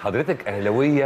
حضرتك اهلاويه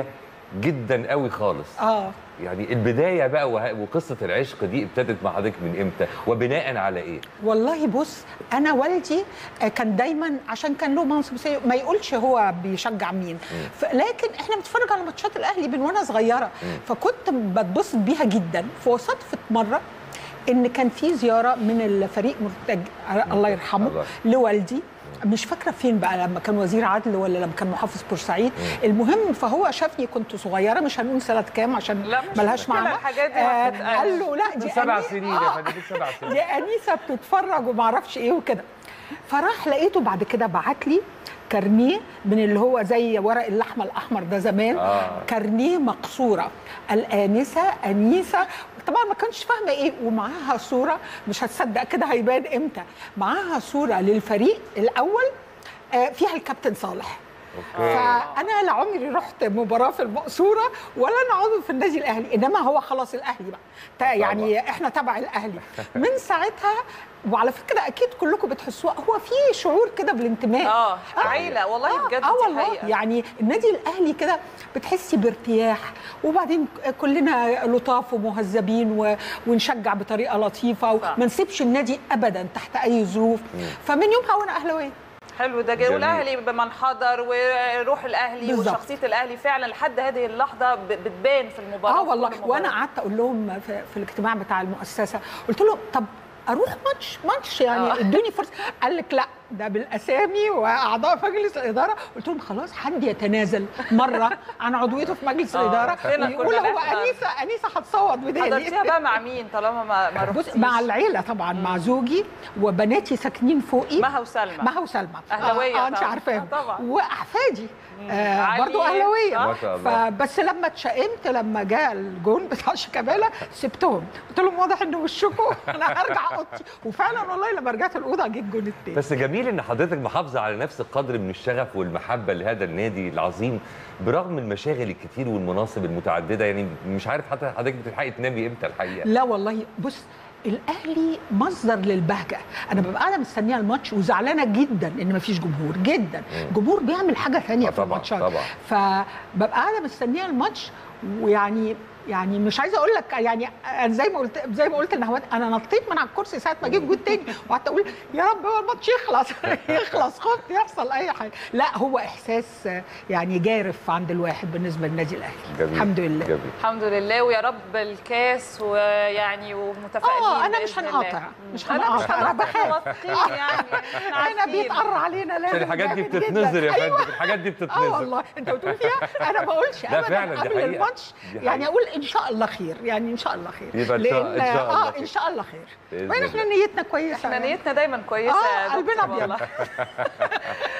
جدا قوي خالص اه يعني البدايه بقى وه- وقصه العشق دي ابتدت مع حضرتك من امتى وبناء على ايه والله بص انا والدي آه، كان دايما عشان كان له منصب سيء ما يقولش هو بيشجع مين ف- لكن احنا بنتفرج على ماتشات الاهلي من وانا صغيره فكنت بتبسط بيها جدا فصدفت مره ان كان في زياره من الفريق مرتج الله يرحمه الله. لوالدي مش فاكره فين بقى لما كان وزير عدل ولا لما كان محافظ بورسعيد المهم فهو شافني كنت صغيره مش هنقول سنه كام عشان لا، مش ملهاش مشكلة، معنى الحاجات دي ما آه بتتقالش. قال له لا دي من سبع أني- سنين يا آه. فندم من سبع سنين دي انيسه بتتفرج وما اعرفش ايه وكده فراح لقيته بعد كده بعت لي كارنيه من اللي هو زي ورق اللحمه الاحمر ده زمان آه. كارنيه مقصوره الانسه انيسه طبعا ما كنتش فاهمه ايه ومعاها صوره مش هتصدق كده هيبان امتى معاها صوره للفريق الاول آه، فيها الكابتن صالح اوكي فانا لا عمري رحت مباراه في المقصوره ولا انا عضو في النادي الاهلي انما هو خلاص الاهلي بقى تا- يعني احنا تبع الاهلي من ساعتها وعلى فكره اكيد كلكم بتحسوها هو في شعور كده بالانتماء اه عيله والله بجد اه دي والله حقيقة. يعني النادي الاهلي كده بتحسي بارتياح وبعدين كلنا لطاف ومهذبين و... ونشجع بطريقه لطيفه صح. وما نسيبش النادي ابدا تحت اي ظروف فمن يومها وانا اهلاويه حلو ده جميل. والاهلي بمن حضر وروح الاهلي بالظبط. وشخصيه الاهلي فعلا لحد هذه اللحظه ب- بتبان في المباراه اه في والله كل مباراة. وانا قعدت اقول لهم في, في الاجتماع بتاع المؤسسه قلت لهم طب اروح ماتش ماتش يعني آه. ادوني فرصه قال لك لا ده بالاسامي واعضاء مجلس الاداره قلت لهم خلاص حد يتنازل مره عن عضويته في مجلس آه، الاداره فينا ويقول كلنا هو نحضر. انيسه انيسه هتصوت بدالي حضرتيها بقى مع مين طالما ما ما بص رحتيش مع العيله طبعا مع زوجي وبناتي ساكنين فوقي مها وسلمى مها وسلمى أهلاوية اه, آه انت طبعاً. عارفاهم آه طبعاً. واحفادي آه علي. برضو اهلاويه آه. ما شاء الله. فبس لما اتشائمت لما جاء الجون بتاع شيكابالا سبتهم قلت لهم واضح ان وشكم انا هرجع اوضتي وفعلا والله لما رجعت الاوضه جه الجون التاني بس جميل ان حضرتك محافظه على نفس القدر من الشغف والمحبه لهذا النادي العظيم برغم المشاغل الكتير والمناصب المتعدده يعني مش عارف حتى حضرتك بتلحقي تنامي امتى الحقيقه لا والله بص الاهلي مصدر للبهجه انا ببقى قاعده مستنيه الماتش وزعلانه جدا ان مفيش جمهور جدا الجمهور بيعمل حاجه ثانيه آه في طبعاً، الماتشات طبعاً. فببقى قاعده مستنيه الماتش ويعني يعني مش عايزه اقول لك يعني أنا زي ما قلت زي ما قلت لنهوان انا نطيت من على الكرسي ساعه ما جه الجول تاني وقعدت اقول يا رب هو الماتش يخلص يخلص خفت يحصل اي حاجه لا هو احساس يعني جارف عند الواحد بالنسبه للنادي الاهلي جميل الحمد لله جميل الحمد لله ويا رب الكاس ويعني ومتفائلين اه انا مش بإذن الله. هنقاطع مش انا مش هنقاطع انا هنقاطع بخاف واثقين يعني احنا انا عارفين. بيتقر علينا لازم عشان الحاجات دي جامد جداً. بتتنظر يا أيوة. فندم الحاجات دي اه بتتنظر والله انت بتقول فيها انا ما بقولش لا ابدا فعلاً، دي قبل حقيقة. الماتش دي يعني حقيقة. اقول ان شاء الله خير يعني ان شاء الله خير يبقى إن شاء- لأن- إن شاء الله اه خير. ان شاء الله خير بإذن وين احنا الله. نيتنا كويسه احنا يعني. نيتنا دايما كويسه آه، يا قلبنا دكتور أبيض. والله.